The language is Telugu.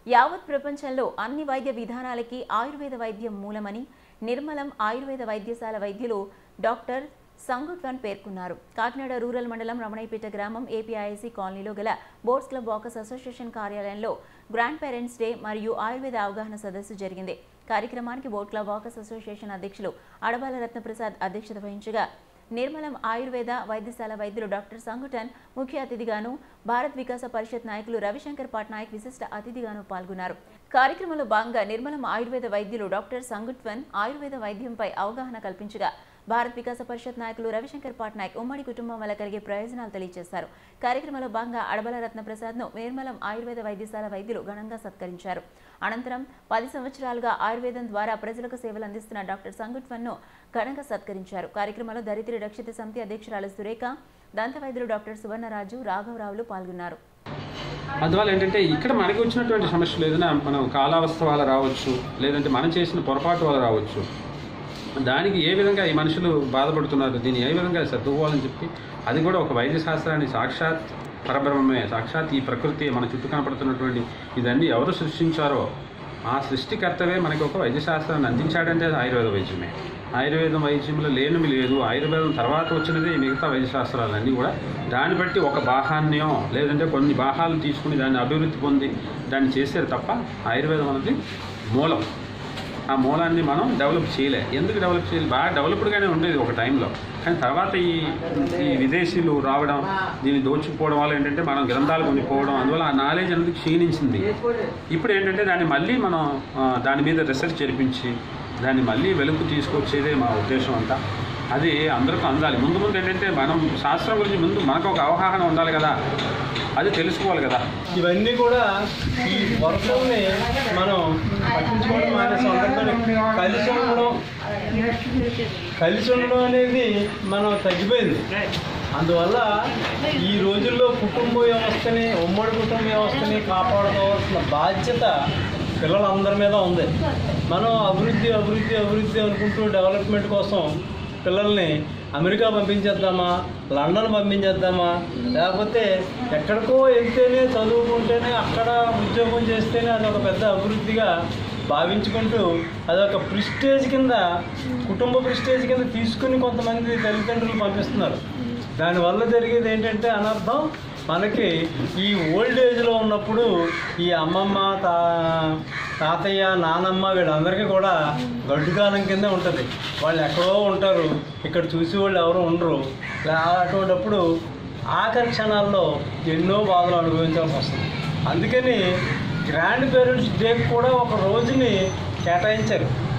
యావత్ ప్రపంచంలో అన్ని వైద్య విధానాలకి ఆయుర్వేద వైద్యం మూలమని నిర్మలం ఆయుర్వేద వైద్యశాల వైద్యులు డాక్టర్ సంగుట్వన్ పేర్కొన్నారు కాకినాడ రూరల్ మండలం రమణయ్యపేట గ్రామం ఏపీఐసి కాలనీలో గల బోర్డ్స్ క్లబ్ వాకర్స్ అసోసియేషన్ కార్యాలయంలో గ్రాండ్ పేరెంట్స్ డే మరియు ఆయుర్వేద అవగాహన సదస్సు జరిగింది కార్యక్రమానికి బోర్డ్ క్లబ్ వాకర్స్ అసోసియేషన్ అధ్యక్షులు అడబాల రత్నప్రసాద్ అధ్యక్షత వహించగా నిర్మలం ఆయుర్వేద వైద్యశాల వైద్యులు డాక్టర్ సంగుటన్ ముఖ్య అతిథిగాను భారత్ వికాస పరిషత్ నాయకులు రవిశంకర్ పట్నాయక్ విశిష్ట అతిథిగాను పాల్గొన్నారు కార్యక్రమంలో భాగంగా నిర్మలం ఆయుర్వేద వైద్యులు డాక్టర్ సంగుట్వన్ ఆయుర్వేద వైద్యంపై అవగాహన కల్పించగా భారత్ వికాస పరిషత్ నాయకులు రవిశంకర్ పట్నాయక్ ఉమ్మడి కుటుంబం వల్ల కలిగే ప్రయోజనాలు తెలియజేశారు కార్యక్రమంలో భాగంగా అడబల రత్నప్రసాద్ను నిర్మలం ఆయుర్వేద వైద్యశాల వైద్యులు ఘనంగా సత్కరించారు అనంతరం పది సంవత్సరాలుగా ఆయుర్వేదం ద్వారా ప్రజలకు సేవలు అందిస్తున్న డాక్టర్ సంగుట్వన్ను ఘనంగా సత్కరించారు కార్యక్రమంలో దరిద్ర రక్షిత సమితి అధ్యక్షురాలు సురేఖ దంత వైద్యులు డాక్టర్ సువర్ణరాజు రాఘవరావులు పాల్గొన్నారు అందువల్ల ఏంటంటే ఇక్కడ మనకి వచ్చినటువంటి సమస్యలు ఏదైనా మనం కాలావస్థ వల్ల రావచ్చు లేదంటే మనం చేసిన పొరపాటు వల్ల రావచ్చు దానికి ఏ విధంగా ఈ మనుషులు బాధపడుతున్నారు దీన్ని ఏ విధంగా సర్దుకోవాలని చెప్పి అది కూడా ఒక వైద్య శాస్త్రాన్ని సాక్షాత్ పరబ్రహ్మమే సాక్షాత్ ఈ ప్రకృతి మన చుట్టూ కనపడుతున్నటువంటి ఇదన్నీ ఎవరు సృష్టించారో ఆ సృష్టికర్తవే మనకి ఒక వైద్య శాస్త్రాన్ని అందించాడంటే అది ఆయుర్వేద వైద్యమే ఆయుర్వేదం వైద్యంలో లేనివి లేదు ఆయుర్వేదం తర్వాత వచ్చినది మిగతా వైద్య శాస్త్రాలన్నీ కూడా దాన్ని బట్టి ఒక బాహాన్యో లేదంటే కొన్ని బాహాలు తీసుకుని దాన్ని అభివృద్ధి పొంది దాన్ని చేశారు తప్ప ఆయుర్వేదం అనేది మూలం ఆ మూలాన్ని మనం డెవలప్ చేయలే ఎందుకు డెవలప్ చేయాలి బాగా డెవలప్డ్గానే ఉండేది ఒక టైంలో కానీ తర్వాత ఈ ఈ విదేశీయులు రావడం దీన్ని దోచుకుపోవడం వల్ల ఏంటంటే మనం గ్రంథాలు కొన్ని పోవడం అందువల్ల ఆ నాలెడ్జ్ అనేది క్షీణించింది ఇప్పుడు ఏంటంటే దాన్ని మళ్ళీ మనం ఆ, దాని మీద రీసెర్చ్ జరిపించి దాన్ని మళ్ళీ వెలుగు తీసుకొచ్చేదే మా ఉద్దేశం అంతా అది అందరికీ అందాలి ముందు ముందు ఏంటంటే మనం శాస్త్రం గురించి ముందు మనకు ఒక అవగాహన ఉండాలి కదా అది తెలుసుకోవాలి కదా ఇవన్నీ కూడా ఈ వర్షంని మనం పట్టించుకోవడం మానేసి అందరితో కలిసి ఉండడం కలిసి ఉండడం అనేది మనం తగ్గిపోయింది అందువల్ల ఈ రోజుల్లో కుటుంబ వ్యవస్థని ఉమ్మడి కుటుంబ వ్యవస్థని కాపాడుకోవాల్సిన బాధ్యత పిల్లలందరి మీద ఉంది మనం అభివృద్ధి అభివృద్ధి అభివృద్ధి అనుకుంటూ డెవలప్మెంట్ కోసం పిల్లల్ని అమెరికా పంపించేద్దామా లండన్ పంపించేద్దామా లేకపోతే ఎక్కడికో వెళ్తేనే చదువుకుంటేనే అక్కడ ఉద్యోగం చేస్తేనే అది ఒక పెద్ద అభివృద్ధిగా భావించుకుంటూ అదొక ప్రిస్టేజ్ కింద కుటుంబ ప్రిస్టేజ్ కింద తీసుకుని కొంతమంది తల్లిదండ్రులు పంపిస్తున్నారు దానివల్ల జరిగేది ఏంటంటే అనర్థం మనకి ఈ ఓల్డ్ ఏజ్లో ఉన్నప్పుడు ఈ అమ్మమ్మ తా తాతయ్య నానమ్మ వీళ్ళందరికీ కూడా గడ్డుకాలం కిందే ఉంటుంది వాళ్ళు ఎక్కడో ఉంటారు ఇక్కడ చూసి వాళ్ళు ఎవరు ఉండరు ఇలా అటువంటిప్పుడు ఆఖరి క్షణాల్లో ఎన్నో బాధలు అనుభవించాల్సి వస్తుంది అందుకని గ్రాండ్ పేరెంట్స్ డే కూడా ఒక రోజుని కేటాయించారు